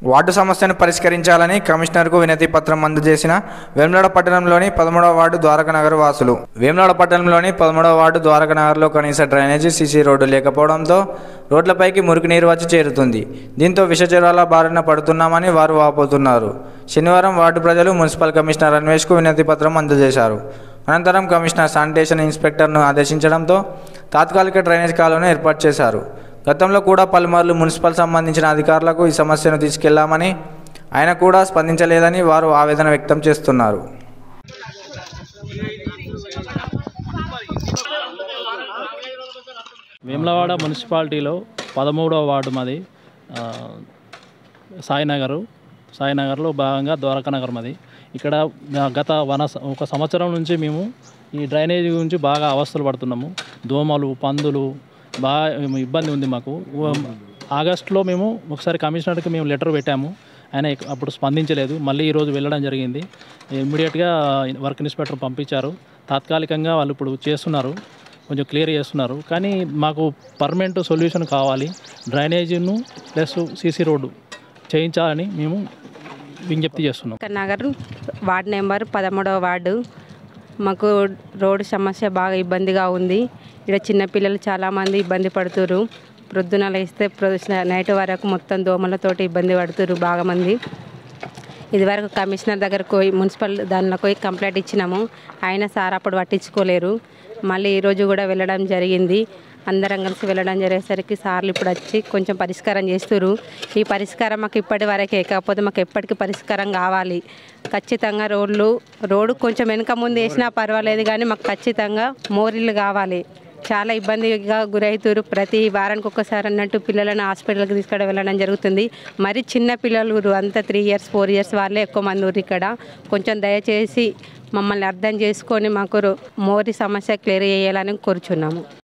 ward సమస్యను పరిష్కరించాలని కమిషనర్కు వినతి పత్రం అందజేసిన వేములవాడ పట్టణంలోని పదమూడవ వార్డు ద్వారకనగర్ వాసులు వేములవాడ పట్టణంలోని పదమూడవ వార్డు ద్వారకనగర్లో కనీస డ్రైనేజీ సీసీ రోడ్డు లేకపోవడంతో రోడ్లపైకి మురికి నీరు వచ్చి చేరుతుంది దీంతో విషజ్వరాల బారిన పడుతున్నామని వారు వాపోతున్నారు శనివారం వార్డు ప్రజలు మున్సిపల్ కమిషనర్ అన్వేష్కు వినతి పత్రం అందజేశారు అనంతరం కమిషనర్ శానిటేషన్ ఇన్స్పెక్టర్ను ఆదేశించడంతో తాత్కాలిక డ్రైనేజ్ కాలువను ఏర్పాటు చేశారు గతంలో కూడా పలుమార్లు మున్సిపల్ సంబంధించిన అధికారులకు ఈ సమస్యను తీసుకెళ్లామని ఆయన కూడా స్పందించలేదని వారు ఆవేదన వ్యక్తం చేస్తున్నారు వేములవాడ మున్సిపాలిటీలో పదమూడవ వార్డు మాది ఆ, సాయినగరు సాయినగర్లో భాగంగా ద్వారకానగర్ మాది ఇక్కడ ఆ, గత వన ఒక సంవత్సరం నుంచి మేము ఈ డ్రైనేజీ గురించి బాగా అవస్థలు పడుతున్నాము దోమలు పందులు బాగా ఇబ్బంది ఉంది మాకు ఓ- ఆగస్టులో మేము ఒకసారి కమిషనర్కి మేము లెటర్ పెట్టాము ఆయన ఇక- అప్పుడు స్పందించలేదు మళ్ళీ ఈరోజు వెళ్ళడం జరిగింది ఇమ్మీడియట్గా వర్క్ ఇన్స్పెక్టర్ పంపించారు తాత్కాలికంగా వాళ్ళు ఇప్పుడు చేస్తున్నారు కొంచెం క్లియర్ చేస్తున్నారు కానీ మాకు పర్మనెంట్ సొల్యూషన్ కావాలి డ్రైనేజీను ప్లస్ సీసీ రోడ్డు చేయించాలని మేము విజ్ఞప్తి చేస్తున్నాం నగర్ వార్డు నెంబర్ పదమూడవ వార్డు మాకు రోడ్డు సమస్య బాగా ఇబ్బందిగా ఉంది ఇక్కడ చిన్నపిల్లలు చాలామంది ఇబ్బంది పడుతురు ప్రొద్దున లేస్తే ప్రొ- నైట్ వరకు మొత్తం దోమలతోటి ఇబ్బంది పడుతురు బాగా మంది ఇదివరకు కమిషనర్ దగ్గరకు పోయి మున్సిపల్ దానిలో పోయి కంప్లైంట్ ఇచ్చినాము ఆయన సార్ అప్పుడు పట్టించుకోలేరు మళ్ళీ ఈరోజు కూడా వెళ్ళడం జరిగింది అందరం కలిసి వెళ్ళడం జరిగేసరికి సార్లు ఇప్పుడు వచ్చి కొంచెం పరిష్కారం చేస్తున్నారు ఈ పరిష్కారం మాకు ఇప్పటి వరకే కాకపోతే మాకు ఎప్పటికీ పరిష్కారం కావాలి ఖచ్చితంగా రోడ్లు రోడ్డు కొంచెం వెనుక ముందు వేసినా పర్వాలేదు కానీ మాకు ఖచ్చితంగా మోరీలు కావాలి చాలా ఇబ్బందిగా గురవుతారు ప్రతి వారానికి ఒక్కసారి అన్నట్టు పిల్లలను హాస్పిటల్కి తీసుకొని వెళ్ళడం జరుగుతుంది మరి చిన్న పిల్లలు ఊరు అంతా త్రీ ఇయర్స్ ఫోర్ ఇయర్స్ వాళ్ళే ఎక్కువ మంది ఊరు ఇక్కడ కొంచెం దయచేసి మమ్మల్ని అర్థం చేసుకొని మాకు రో- మోరీ సమస్య క్లియర్ చేయాలని కోరుచున్నాము